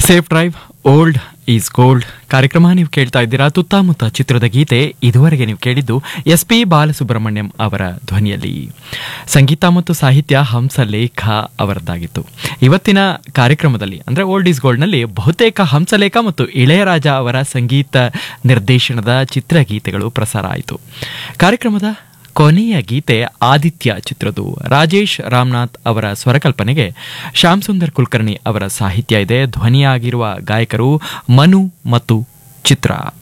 safe drive old is gold ಕಾರ್ಯಕ್ರಮ ನೀವು ಕೇಳ್ತಾ ಇದ್ದೀರಾ ತುತ್ತಮುತ್ತ ಚಿತ್ರದ ಗೀತೆ ಇದುವರೆಗೆ ನೀವು ಕೇಳಿದ್ದು ಎಸ್ ಪಿ ಬಾಲಸುಬ್ರಹ್ಮಣ್ಯಂ ಅವರ ಧ್ವನಿಯಲ್ಲಿ ಸಂಗೀತ ಮತ್ತು ಸಾಹಿತ್ಯ ಹಂಸಲೇಖ ಅವರದ್ದಾಗಿತ್ತು ಇವತ್ತಿನ ಕಾರ್ಯಕ್ರಮದಲ್ಲಿ ಅಂದ್ರೆ ಓಲ್ಡ್ ಈಸ್ ಗೋಲ್ಡ್ನಲ್ಲಿ ಬಹುತೇಕ ಹಂಸಲೇಖ ಮತ್ತು ಇಳೆಯರಾಜ ಅವರ ಸಂಗೀತ ನಿರ್ದೇಶನದ ಚಿತ್ರಗೀತೆಗಳು ಪ್ರಸಾರ ಆಯಿತು ಕಾರ್ಯಕ್ರಮದ ಕೊನೆಯ ಗೀತೆ ಆದಿತ್ಯ ಚಿತ್ರದ್ದು ರಾಜೇಶ್ ರಾಮನಾಥ್ ಅವರ ಸ್ವರಕಲ್ಪನೆಗೆ ಶ್ಯಾಮ್ ಸುಂದರ್ ಕುಲಕರ್ಣಿ ಅವರ ಸಾಹಿತ್ಯ ಇದೆ ಧ್ವನಿಯಾಗಿರುವ ಗಾಯಕರು ಮನು ಮತ್ತು ಚಿತ್ರ